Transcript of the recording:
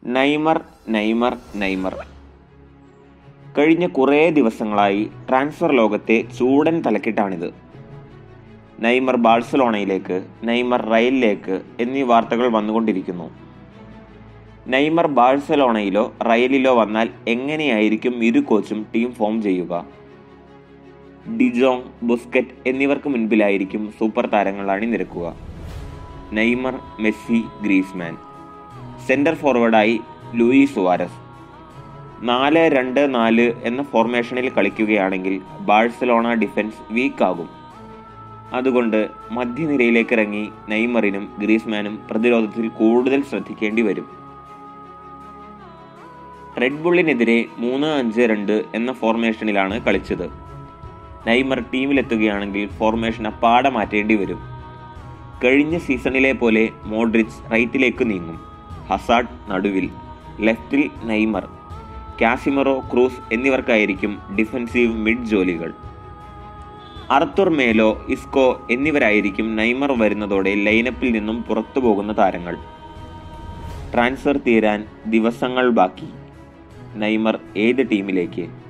നൈമർ നൈമർ നൈമർ കഴിഞ്ഞ കുറേ ദിവസങ്ങളായി ട്രാൻസ്ഫർ ലോകത്തെ ചൂടൻ തലക്കെട്ടാണിത് നൈമർ ബാഴ്സലോണയിലേക്ക് നൈമർ റയലിലേക്ക് എന്നീ വാർത്തകൾ വന്നുകൊണ്ടിരിക്കുന്നു നൈമർ ബാഴ്സലോണയിലോ റയലിലോ വന്നാൽ എങ്ങനെയായിരിക്കും ഇരു കോച്ചും ടീം ഫോം ചെയ്യുക ഡിജോങ് ബുസ്കറ്റ് എന്നിവർക്ക് മുൻപിലായിരിക്കും സൂപ്പർ താരങ്ങൾ അണിനിരക്കുക നെയ്മർ മെസ്സി ഗ്രീസ്മാൻ സെന്റർ ഫോർവേഡായി ലൂയി സുവാരസ് നാല് രണ്ട് നാല് എന്ന ഫോർമേഷനിൽ കളിക്കുകയാണെങ്കിൽ ബാഴ്സലോണ ഡിഫൻസ് വീക്കാകും അതുകൊണ്ട് മധ്യനിരയിലേക്ക് ഇറങ്ങി നെയ്മറിനും ഗ്രീസ്മാനും പ്രതിരോധത്തിൽ കൂടുതൽ ശ്രദ്ധിക്കേണ്ടി വരും റെഡ് ബുള്ളിനെതിരെ മൂന്ന് അഞ്ച് രണ്ട് എന്ന ഫോർമേഷനിലാണ് കളിച്ചത് നെയ്മർ ടീമിലെത്തുകയാണെങ്കിൽ ഫോർമേഷൻ അപ്പാടെ മാറ്റേണ്ടി വരും കഴിഞ്ഞ സീസണിലെ പോലെ മോഡ്രിച്ച് റൈറ്റിലേക്ക് നീങ്ങും ഹസാഡ് നടുവിൽ ലെഫ്റ്റിൽ നെയ്മർ കാസിമറോ ക്രൂസ് എന്നിവർക്കായിരിക്കും ഡിഫൻസീവ് മിഡ് ജോലികൾ അർത്തുർ മേലോ ഇസ്കോ എന്നിവരായിരിക്കും നെയ്മർ വരുന്നതോടെ ലൈനപ്പിൽ നിന്നും പുറത്തു പോകുന്ന താരങ്ങൾ ട്രാൻസ്ഫർ തീരാൻ ദിവസങ്ങൾ ബാക്കി നെയ്മർ ഏത് ടീമിലേക്ക്